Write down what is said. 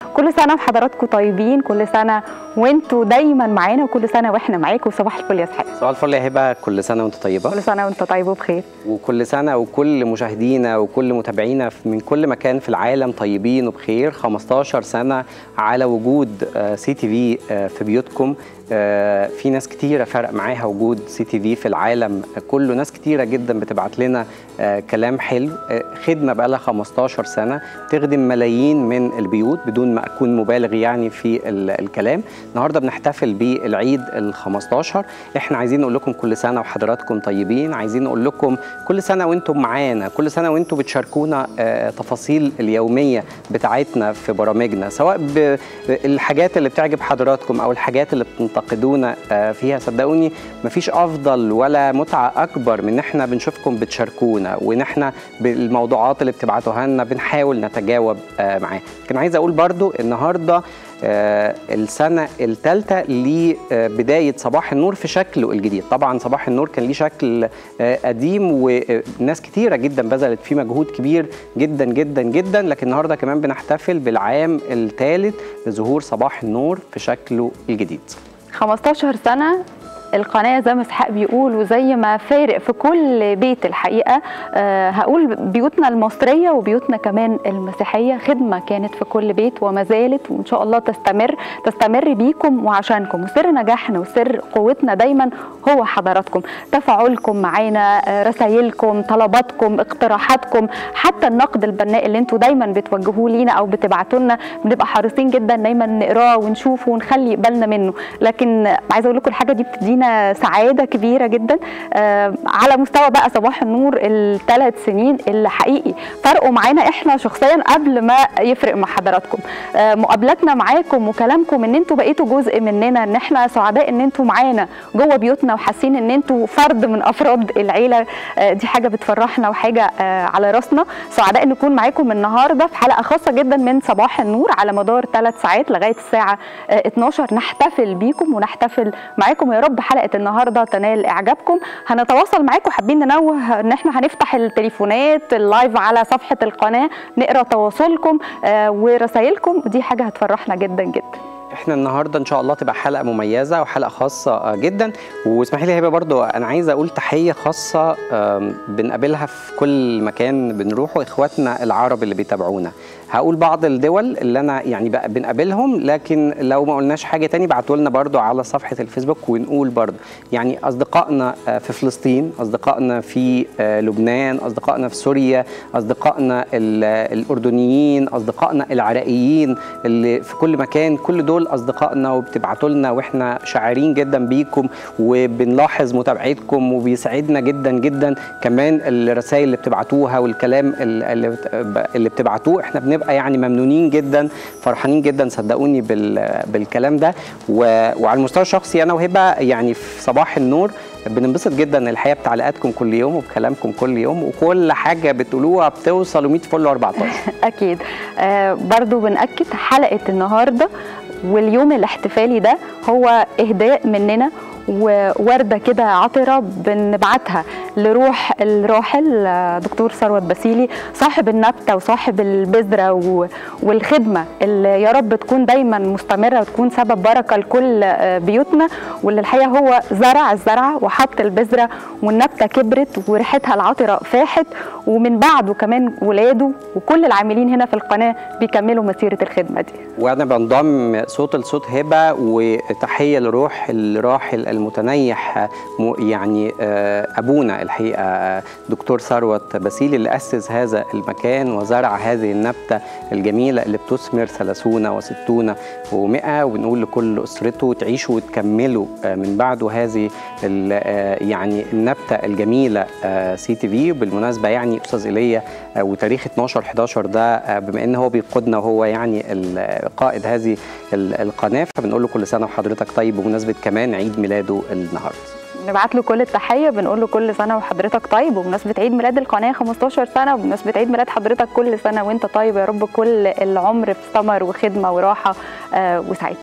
كل سنه وحضراتكم طيبين كل سنه وانتوا دايما معانا وكل سنه واحنا معاكم وصباح الفل يا اسحاق صباح الفل يا هبه كل سنه وانت طيبه كل سنه وانت طيب وبخير وكل سنه وكل مشاهدينا وكل متابعينا من كل مكان في العالم طيبين وبخير 15 سنه على وجود سي تي في في بيوتكم في ناس كتيرة فرق معاها وجود سي تي في في العالم كله ناس كتيرة جدا بتبعت لنا كلام حلو خدمة بقى لها 15 سنة تخدم ملايين من البيوت بدون ما أكون مبالغ يعني في الكلام النهاردة بنحتفل بالعيد ال 15 احنا عايزين نقول لكم كل سنة وحضراتكم طيبين عايزين نقول لكم كل سنة وانتم معانا كل سنة وانتم بتشاركونا تفاصيل اليومية بتاعتنا في برامجنا سواء بالحاجات اللي بتعجب حضراتكم أو الحاجات اللي بتنتقدونا فيها صدقوني مفيش افضل ولا متعه اكبر من ان احنا بنشوفكم بتشاركونا وان احنا بالموضوعات اللي بتبعتوها لنا بنحاول نتجاوب معاها لكن عايز اقول برضو النهارده آه السنة الثالثة لبداية صباح النور في شكله الجديد طبعا صباح النور كان ليه شكل آه قديم وناس كتيرة جدا بذلت فيه مجهود كبير جدا جدا جدا لكن النهاردة كمان بنحتفل بالعام الثالث لظهور صباح النور في شكله الجديد 15 سنة القناه زي ما اسحاق بيقول وزي ما فارق في كل بيت الحقيقه أه هقول بيوتنا المصريه وبيوتنا كمان المسيحيه خدمه كانت في كل بيت وما زالت وان شاء الله تستمر تستمر بيكم وعشانكم وسر نجاحنا وسر قوتنا دايما هو حضراتكم تفاعلكم معانا رسائلكم طلباتكم اقتراحاتكم حتى النقد البناء اللي انتوا دايما بتوجهوه لينا او بتبعتوا لنا بنبقى حريصين جدا دايما نقراه ونشوفه ونخلي بالنا منه لكن عايزه اقول لكم الحاجه دي بتدينا سعاده كبيره جدا آه على مستوى بقى صباح النور الثلاث سنين اللي حقيقي فرقوا معانا احنا شخصيا قبل ما يفرق مع حضراتكم آه مقابلاتنا معاكم وكلامكم ان انتوا بقيتوا جزء مننا ان احنا سعداء ان انتوا معانا جوه بيوتنا وحاسين ان انتوا فرد من افراد العيله آه دي حاجه بتفرحنا وحاجه على راسنا سعداء نكون معاكم النهارده في حلقه خاصه جدا من صباح النور على مدار ثلاث ساعات لغايه الساعه 12 نحتفل بيكم ونحتفل معاكم يا رب حلقه النهارده تنال اعجابكم هنتواصل معاكم حابين ننوه ان احنا هنفتح التليفونات اللايف على صفحه القناه نقرا تواصلكم آه ورسائلكم دي حاجه هتفرحنا جدا جدا احنا النهارده ان شاء الله تبقى حلقه مميزه وحلقه خاصه جدا واسمحي لي هبه برضو انا عايز اقول تحيه خاصه بنقابلها في كل مكان بنروحه اخواتنا العرب اللي بيتابعونا هقول بعض الدول اللي انا يعني بقى بنقابلهم لكن لو ما قلناش حاجه تاني بعتوا لنا برضو على صفحه الفيسبوك ونقول برضو يعني اصدقائنا في فلسطين اصدقائنا في لبنان اصدقائنا في سوريا اصدقائنا الاردنيين اصدقائنا العراقيين اللي في كل مكان كل دول اصدقائنا وبتبعتوا لنا واحنا شاعرين جدا بيكم وبنلاحظ متابعتكم وبيسعدنا جدا جدا كمان الرسائل اللي بتبعتوها والكلام اللي اللي بتبعتوه احنا بنبقى يعني ممنونين جدا فرحانين جدا صدقوني بالكلام ده وعلى المستوى الشخصي انا وهبه يعني في صباح النور بننبسط جدا الحقيقه بتعليقاتكم كل يوم وبكلامكم كل يوم وكل حاجه بتقولوها بتوصل 100 فل و14 اكيد آه برضو بناكد حلقه النهارده واليوم الاحتفالي ده هو اهداء مننا ووردة كده عطرة بنبعتها لروح الراحل دكتور ثروت بسيلي صاحب النبتة وصاحب البذرة والخدمة اللي يا رب تكون دايما مستمرة وتكون سبب بركة لكل بيوتنا واللي الحقيقة هو زرع الزرعة وحط البذرة والنبتة كبرت وريحتها العطرة فاحت ومن بعده كمان ولاده وكل العاملين هنا في القناة بيكملوا مسيرة الخدمة دي وأنا بنضم صوت لصوت هبة وتحية لروح الراحل المتنيح يعني ابونا الحقيقه دكتور ثروت بسيلي اللي اسس هذا المكان وزرع هذه النبته الجميله اللي بتثمر 30 و60 و100 وبنقول لكل اسرته تعيشوا وتكملوا من بعده هذه يعني النبته الجميله سي تي في بالمناسبه يعني استاذ ايليا وتاريخ 12 11 ده بما ان هو بيقودنا وهو يعني قائد هذه القناه فبنقول له كل سنه وحضرتك طيب بمناسبه كمان عيد ميلاده النهارده نبعت له كل التحيه بنقول له كل سنه وحضرتك طيب وبمناسبه عيد ميلاد القناه 15 سنه وبمناسبه عيد ميلاد حضرتك كل سنه وانت طيب يا رب كل العمر في ثمر وخدمه وراحه آه وسعاده